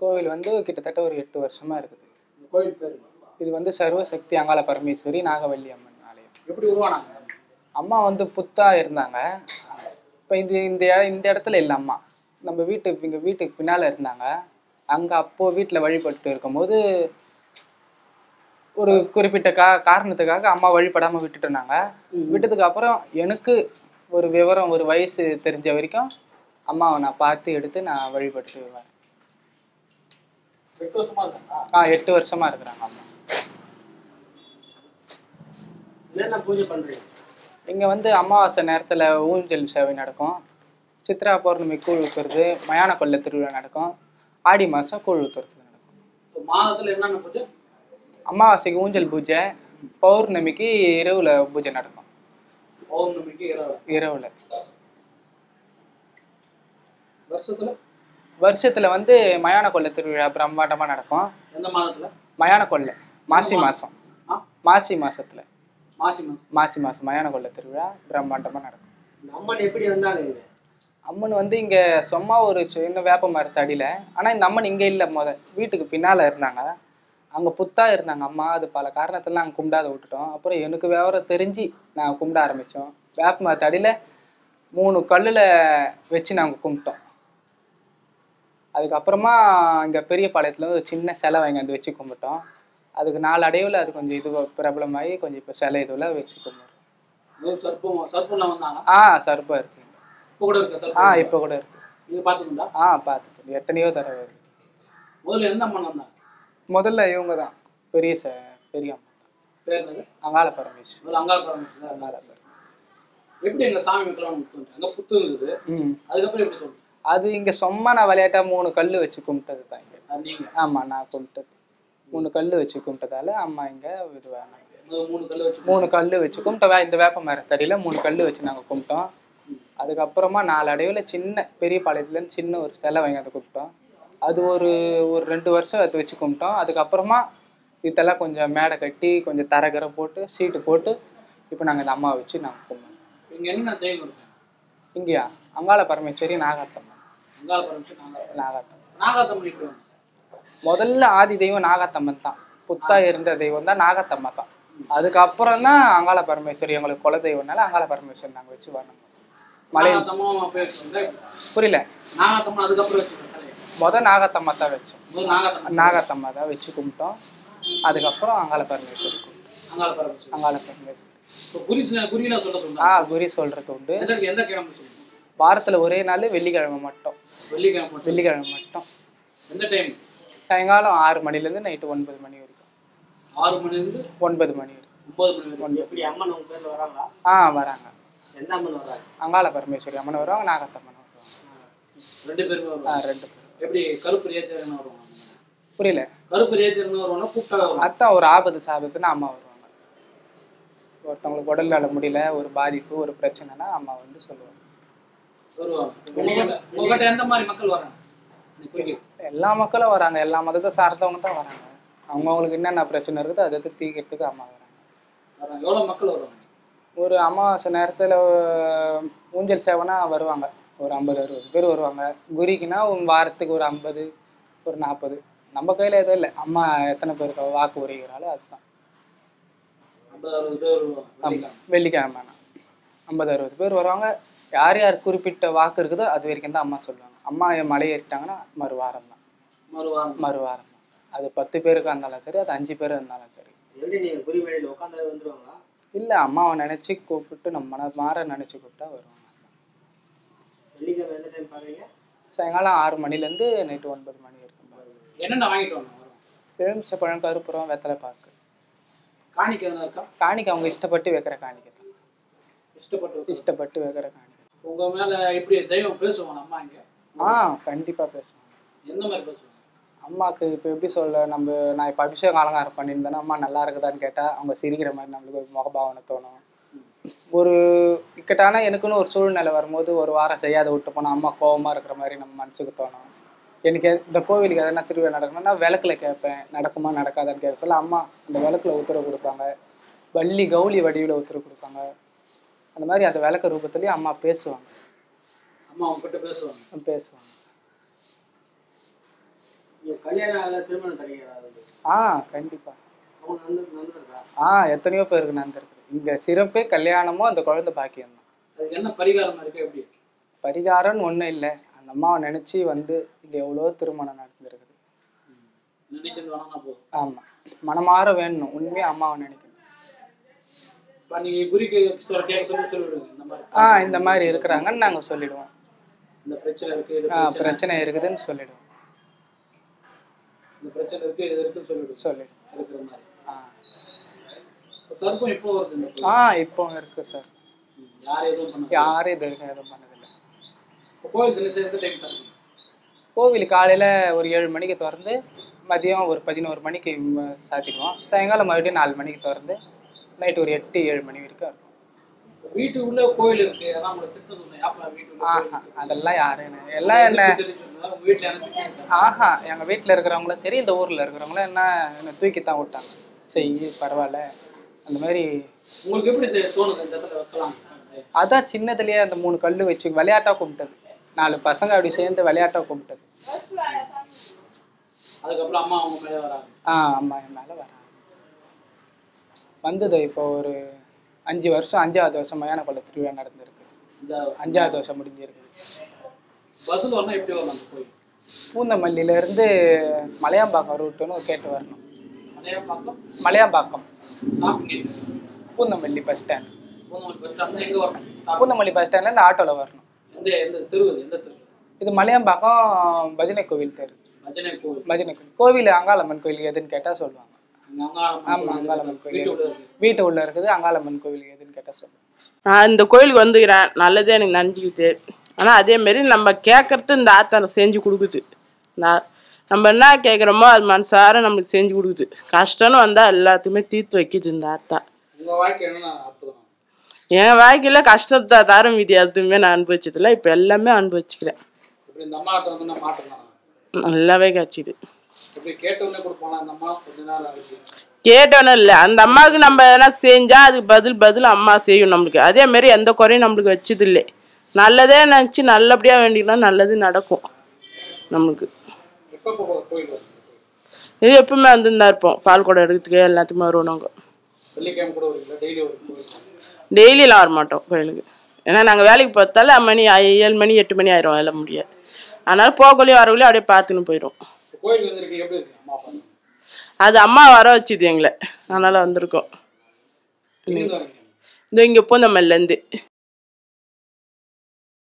கோவில் வந்து கிட்டத்தட்ட ஒரு எட்டு வருஷமா இருக்குது இந்த கோயில் பேர் இது வந்து சர்வசக்தி அங்காள பரமேஸ்வரி நாகவல்லி அம்மன் ஆலயம் எப்படி உருவானாங்க அம்மா வந்து புத்தா இருந்தாங்க இப்போ இது இந்த இட- இந்த இடத்துல இல்லை அம்மா நம்ம வீட்டு எங்கள் வீட்டுக்கு பின்னால் இருந்தாங்க அங்கே அப்போ வீட்டில் வழிபட்டு இருக்கும்போது ஒரு குறிப்பிட்ட கா காரணத்துக்காக அம்மா வழிபடாமல் விட்டுட்டுனாங்க விட்டதுக்கு அப்புறம் எனக்கு ஒரு விவரம் ஒரு வயசு தெரிஞ்ச வரைக்கும் அம்மாவை நான் பார்த்து எடுத்து நான் வழிபட்டு வரேன் எட்டு வருஷமா இருக்காங்களா ஆ எட்டு வருஷமா இருக்கிறாங்க அம்மா என்னென்ன பூஜை பண்றீங்க இங்கே வந்து அமாவாசை நேரத்தில் ஊஞ்சல் சேவை நடக்கும் சித்ரா பௌர்ணமி கூழ் ஊத்துறது மயான கொள்ளை திருவிழா நடக்கும் ஆடி மாதம் கூழ் ஊத்துறது நடக்கும் இப்போ மாதத்துல என்னென்ன பூஜை அமாவாசைக்கு ஊஞ்சல் பூஜை பௌர்ணமிக்கு இரவுல பூஜை நடக்கும் பௌர்ணமிக்கு இரவு இரவுல வருஷத்துல வருஷத்துல வந்து மயான கொள்ளை திருவிழா பிரம்மாண்டமா நடக்கும் எந்த மாதத்துல மயான கொள்ளை மாசி மாசம் ஆ மாசி மாசத்துல மாசி மாதம் மாசி மாசம் மயான கொள்ளை திருவிழா பிரம்மாண்டமா நடக்கும் இந்த அம்மன் எப்படி வந்தாங்க இங்க அம்மன் வந்து இங்க சும்மா ஒரு சின்ன வேப்ப மரத்து அடியில ஆனா இந்த அம்மன் இங்க இல்ல முத வீட்டுக்கு பின்னால இருந்தாங்க அங்க புத்தா இருந்தாங்க அம்மா அது பல காரணத்துல நாங்க கும்பிடாத விட்டுட்டோம் அப்புறம் எனக்கு விவரம் தெரிஞ்சு நான் கும்பிட ஆரம்பிச்சோம் வேப்ப மரத்து அடியில மூணு கல்லுல வச்சு நாங்க கும்பிட்டோம் அதுக்கப்புறமா இங்க பெரிய பாளையத்துல ஒரு சின்ன சிலை வாங்கி வந்து வச்சு கும்பிட்டோம் அதுக்கு நாலு அடைவுல அது கொஞ்சம் இது பிரபலமாகி கொஞ்சம் இப்போ சிலை இதுல வச்சு கும்பிடுறோம் முதல் சர்ப்பம் சர்ப்பம்லாம் வந்தாங்க ஆ சர்பம் இருக்கு இப்போ கூட இருக்க ஆ சர்ப்பம் இப்போ கூட இருக்கு நீங்க பாத்துக்கீங்களா ஆ பார்த்துட்டு எத்தனையோ தடவை இருக்கு முதல்ல எந்த அம்மன் வந்தாங்க முதல்ல இவங்க தான் பெரிய ச பெரிய அம்மா பேர் என்னது அங்காள பரமேஸ்வரி முதல்ல அங்காள பரமேஸ்வரர் அங்காள பரமேஸ்வரி எப்படி எங்க சாமி வைக்கலாம் தோணுச்சு அங்க புத்து இருக்குது ம் அதுக்கப்புறம் எப்படி தோணுச்சு அது இங்க சும்மா நான் விளையாட்டா மூணு கல் வச்சு கும்பிட்டது தான் இங்க அது நீங்க ஆமா நான் கும்பிட்டது மூணு கல் வச்சு கும்பிட்டதால அம்மா இங்க இதுவாங்க முதல்ல மூணு கல்லை வச்சு மூணு கல் வச்சு கும்பிட்ட வே- இந்த வேப்ப மரத்தடியில மூணு கல் வச்சு நாங்க கும்பிட்டோம் அதுக்கப்புறமா நாலு அடைவுல சின்ன பெரிய பாளையத்துல இருந்து சின்ன ஒரு சிலை வாங்கி அதை கும்பிட்டோம் அது ஒரு ஒரு ரெண்டு வருஷம் அதை வச்சு கும்பிட்டோம் அதுக்கப்புறமா இதெல்லாம் கொஞ்சம் மேடை கட்டி கொஞ்சம் தரகரை போட்டு சீட்டு போட்டு இப்போ நாங்கள் இந்த அம்மாவை வச்சு நாங்கள் கும்பிட்டோம் இங்க என்ன தெய்வம் இருக்கு இங்கேயா அங்காள பரமேஸ்வரி நாகாத்தம்மா அங்காள பரமேஸ்வரர் நாகாத்தம்மன் நாகாத்தம் நாகாத்தம்மன் எப்படி வந்தாங்க முதல்ல ஆதி தெய்வம் நாகாத்தம்மன் தான் புத்தா இருந்த தெய்வம் தான் நாகாத்தம்மா தான் அதுக்கப்புறம் தான் அங்காள பரமேஸ்வரி எங்களுக்கு குல தெய்வம்னால அங்காள பரமேஸ்வரி நாங்கள் வச்சு வரணும் மலை நாகாத்தம்மன் பேர் வந்து புரியல நாகாத்தம்மன் அதுக்கப்புறம் வச்சுக்கோங்க சிலையை. முத நாகத்தம்மா தான் வச்சோம் முதல் நாகாத்தம்மன் நாகத்தம்மா தான் வச்சு கும்பிட்டோம் அதுக்கப்புறம் அங்காள பரமேஸ்வரி கும்பிட்டோம் அங்காள பரமேஸ்வரர் அங்காள பரமேஸ்வரி இப்போ குறி குறியில சொல்றது ஆ உண்டா குறி சொல்றது உண்டு எந்த எந்த கிழமை சொல்லுங்க வாரத்துல ஒரே நாள் வெள்ளிக்கிழமை மட்டும் வெள்ளிக்கிழமை மட்டும் வெள்ளிக்கிழமை மட்டும் எந்த டைம் சாயங்காலம் ஆறு மணிலேருந்து நைட்டு ஒன்பது மணி வரைக்கும் ஆறு மணில இருந்து ஒன்பது மணி வரைக்கும் ஒன்பது மணி வரைக்கும் எப்படி அம்மன் உங்க பேர்ல வராங்களா ஆ வராங்க எந்த அம்மன் வராங்க அங்காள பரமேஸ்வரி அம்மன் வருவாங்க நாகத்தம்மன் வருவாங்க ரெண்டு பேருமே ஆ வருவாங்க ரெண்டு பேரும் எப்படி கருப்பு ரேத்தியர்னு வருவாங்க புரியல கருப்பு ரேத்தியர்னு வருவாங்க கூப்பிட்டா வருவாங்க அதான் ஒரு ஆபத்து சாபத்துன்னு அம்மா வருவாங்க ஒருத்தவங்களுக்கு உடல் நல முடியல ஒரு பாதிப்பு ஒரு பிரச்சனைனா அம்மா வந்து சொல்லுவாங்க வருவாங்க உங்ககிட்ட உங்ககிட்ட எந்த மாதிரி மக்கள் வராங்க எனக்கு புரியுது எல்லா மக்களும் வராங்க எல்லா மதத்தை சார்ந்தவங்க தான் வராங்க அவங்கவுங்களுக்கு என்னென்ன பிரச்சனை இருக்குதோ அதை எடுத்து தீர்க்கறதுக்கு அம்மா வராங்க வராங்க எவ்வளவு மக்கள் வருவாங்க ஒரு அமாவாசை நேரத்தில் ஊஞ்சல் சேவைனா வருவாங்க ஒரு ஐம்பது அறுபது பேர் வருவாங்க குரிக்குன்னா ஒரு வாரத்துக்கு ஒரு ஐம்பது ஒரு நாற்பது நம்ம கையில் எதுவும் இல்லை அம்மா எத்தனை பேருக்கு வாக்கு உரைகிறாளோ அதுதான் ஐம்பது அறுபது பேர் வருவாங்க வெள்ளிக்கிழமை. வெள்ளிக்கிழமை ஐம்பது அறுபது பேர் வருவாங்க யார் யார் குறிப்பிட்ட வாக்கு இருக்குதோ அது வரைக்கும் தான் அம்மா சொல்லுவாங்க அம்மா மலை ஏறிட்டாங்கன்னா மறு வாரம் தான் மறுவாரம் மறு வாரம் தான் அது பத்து பேருக்கா இருந்தாலும் சரி அது அஞ்சு பேர் இருந்தாலும் சரி எப்படி நீங்க குறி மேடையில் உட்காந்து வந்துருவாங்களா இல்லை அம்மாவை நினச்சி கூப்பிட்டு நம்ம மன மாற நினச்சி கூப்பிட்டா வருவாங்க வெள்ளிக்கிழமை எந்த டைம் பாக்குறீங்க சாயங்காலம் ஆறு மணிலேருந்து நைட்டு ஒன்பது மணி வரைக்கும் என்னென்ன வாங்கிட்டு வாங்க வரும் எலுமிச்சை பழம் கருப்புறம் வெத்தலை பாக்கு காணிக்கை எதனா இருக்கா காணிக்கை அவங்க இஷ்டப்பட்டு வைக்கிற காணிக்கை தான் இஷ்டப்பட்டு இஷ்டப்பட்டு வைக்கிற காணிக்கை உங்க மேல எப்படி தெய்வம் பேசுவாங்க அம்மா இங்க ஆ கண்டிப்பாக பேசுவாங்க எந்த மாதிரி பேசுவாங்க அம்மாவுக்கு இப்போ எப்படி சொல்ல நம்ம நான் இப்போ அபிஷேகம் அலங்காரம் பண்ணியிருந்தேன்னா அம்மா நல்லா இருக்குதான்னு கேட்டால் அவங்க சிரிக்கிற மாதிரி நம்மளுக்கு ஒரு முகபாவனை தோணும் ஒரு இக்கட்டான எனக்குன்னு ஒரு சூழ்நிலை வரும்போது ஒரு வாரம் செய்யாத விட்டு போனால் அம்மா கோவமா இருக்கிற மாதிரி நம்ம மனசுக்கு தோணும் எனக்கு எ- இந்த கோவிலுக்கு எதனா திருவிழா நடக்கணும்னா விளக்குல கேட்பேன் நடக்குமா நடக்காதான்னு கேட்கல அம்மா இந்த விளக்குல உத்தரவு கொடுப்பாங்க வள்ளி கௌளி வடிவில் உத்தரவு கொடுப்பாங்க அந்த மாதிரி அந்த விளக்கு ரூபத்துலேயும் அம்மா பேசுவாங்க அம்மா உங்ககிட்ட பேசுவாங்க பேசுவாங்க நீங்க கல்யாணம் ஆகல திருமணம் கிடைக்காது ஆ கண்டிப்பா அவங்க நடந்து நடந்துருக்கா ஆ எத்தனையோ பேருக்கு நடந்திருக்கு இங்க சிறப்பே கல்யாணமும் அந்த குழந்தை பாக்கியம் தான் அதுக்கு என்ன பரிகாரம் இருக்கு எப்படி பரிகாரம்னு ஒண்ணும் இல்லை அந்த அம்மாவை நினைச்சு வந்து இங்க எவ்வளோ திருமணம் நடந்திருக்குது நினைச்சது வேணா போதும் ஆமா மனமாற வேணும் உண்மையா அம்மாவை நினைக்கணும் இப்போ நீங்க குறிக்கு சொல்ல கேட்க சொல்லி சொல்லிவிடுங்க இந்த மாதிரி ஆ இந்த மாதிரி இருக்கிறாங்கன்னு நாங்க சொல்லிடுவோம் இந்த பிரச்சனை இருக்கு இது ஆ பிரச்சனை பிரச்சனை இருக்குதுன்னு சொல்லிடுவோம் இந்த பிரச்சனை இருக்கு இது இருக்குன்னு சொல்லிவிடுங்க சொல்லிடுவோம் இருக்கிற மாதிரி ஆ இப்போ சர்ப்பம் இப்போ வருது இந்த கோயில். ஆ இப்போ இருக்கு சார் ம், யாரும் எதுவும் பண்ண யாரும் இது வரைக்கும் எதுவும் பண்ணதில்லை இப்போ கோயில் தினசரி எந்த டைம் தரணும் கோவில் காலையில் ஒரு ஏழு மணிக்கு திறந்து மதியம் ஒரு பதினோரு மணிக்கு ம- சாத்திடுவோம் சாயங்காலம் மறுபடியும் நாலு மணிக்கு திறந்து நைட்டு ஒரு எட்டு ஏழு மணி வரைக்கும் இருக்கும் வீட்டுக்குள்ள கோயில் இருக்கு அதான் உங்களை திட்ட சொன்னேன் யாப்பா வீட்டுக்குள்ள கோயில் ஆஹா அதெல்லாம் யாரும் என்ன எல்லாம் என்ன இருக்கு தெரிஞ்சு சொன்னா, உங்க வீட்டுல எனக்கு தெரியும். ஆஹா எங்கள் வீட்டில் இருக்கிறவங்களும் சரி இந்த ஊரில் இருக்கிறவங்களும் என்ன என்னை தூக்கி தான் விட்டாங்க சரி பரவாயில்ல அந்த மாதிரி உங்களுக்கு எப்படி தெ- தோணுது இந்த இடத்துல வைக்கலாம் அதான் சின்னதுலேயே அந்த மூணு கல் வச்சு விளையாட்டா கும்பிட்டது நாலு பசங்க அப்படி சேர்ந்து விளையாட்டா கும்பிட்டது அதுக்கப்புறம் அம்மா அவங்க மேலே வராங்க ஆ அம்மா என் மேலே வராங்க வந்தது இப்போ ஒரு அஞ்சு வருஷம் அஞ்சாவது வருஷம் மயான கொள்ள திருவிழா நடந்திருக்கு இந்த அஞ்சாவது வருஷம் முடிஞ்சிருக்கு பஸ்ஸில் வரணும் எப்படி வரலாம் அந்த கோயில் பூந்தமல்லியிலேருந்து மலையாம்பாக்கம் ரூட்டுன்னு கேட்டு வரணும் நிறைய பக்கம் Malayambakkam stopping Poonamallee bus stand Poonamallee bus stand எங்கே வரணும் Stop. பூந்தமல்லி பஸ் ஸ்டாண்ட்லேருந்து ஆட்டோவில் வரணும் எந்த எந்த தெரு இது? எந்த தெரு இது மலையாம்பாக்கம் பஜனை கோவில் தெரு பஜனை கோவில் பஜனை கோவில் கோவில் அங்காளம்மன் கோவில் எதுன்னு கேட்டால் சொல்லுவாங்க இங்க அங்காளம்மன் ஆமாம் கோவில் அங்காளம்மன் கோவில் வீட்டு உள்ள எது. இருக்கு வீட்டு உள்ள இருக்குது அங்காளம்மன் கோவில் எதுன்னு கேட்டால் சொல்லுவாங்க நான் இந்த கோயிலுக்கு வந்துக்கிறேன் நல்லதே எனக்கு நினச்சிக்கிது ஆனால் அதேமாரி நம்ம கேட்கறது இந்த ஆத்தனை செஞ்சு கொடுக்குது நான் நம்ம என்ன கேட்குறோமோ அது மனசார நம்மளுக்கு செஞ்சு கொடுக்குது கஷ்டம்னு வந்தால் எல்லாத்தையுமே தீர்த்து வைக்குது இந்த ஆத்தா உங்க வாழ்க்கை என்ன அற்புதம் என் வாழ்க்கையில் கஷ்டத்தை தர மீதி எதுவுமே நான் அனுபவிச்சதில்ல இப்போ எல்லாமே அனுபவிச்சுக்கிறேன் இப்படி இந்த அம்மாட்ட வந்து நான் மாட்டேன் நல்லாவே காய்ச்சிது இப்படி கேட்ட உடனே கொடுப்பானா இந்த அம்மா கொஞ்ச நேரம் ஆகுது கேட்டோன்னு இல்லை அந்த அம்மாவுக்கு நம்ம எதனா செஞ்சால் அதுக்கு பதில் பதில் அம்மா செய்யும் நம்மளுக்கு அதே மாதிரி எந்த குறையும் நம்மளுக்கு வச்சது இல்லை நல்லதே நினச்சி நல்லபடியாக வேண்டினா நல்லது நடக்கும் நம்மளுக்கு எப்போ போகிற கோயில் வருது இது எப்பவுமே வந்துருந்தா இருப்போம் பால் குடம் எடுக்கிறதுக்கு எல்லாத்துக்குமே வருவோம் நாங்கள் வெள்ளிக்கிழமை கூட வருவீங்களா டெய்லி ஒரு கோயில் டெய்லியெலாம் வர மாட்டோம் கோயிலுக்கு ஏன்னா நாங்கள் வேலைக்கு பார்த்தால மணி ஐ- ஏழு மணி எட்டு மணி ஆயிரும் வேலை முடியாது அதனால போகலையும் வரக்குள்ளேயும் அப்படியே பார்த்துன்னு போயிடும் இப்போ கோயிலுக்கு வந்திருக்கீங்க எப்படி இருக்கு அம்மா அப்பா அது அம்மா வர வச்சுது எங்களை அதனால் வந்திருக்கோம் எங்க வரீங்க இந்த இங்கே பூந்தமல்லேருந்து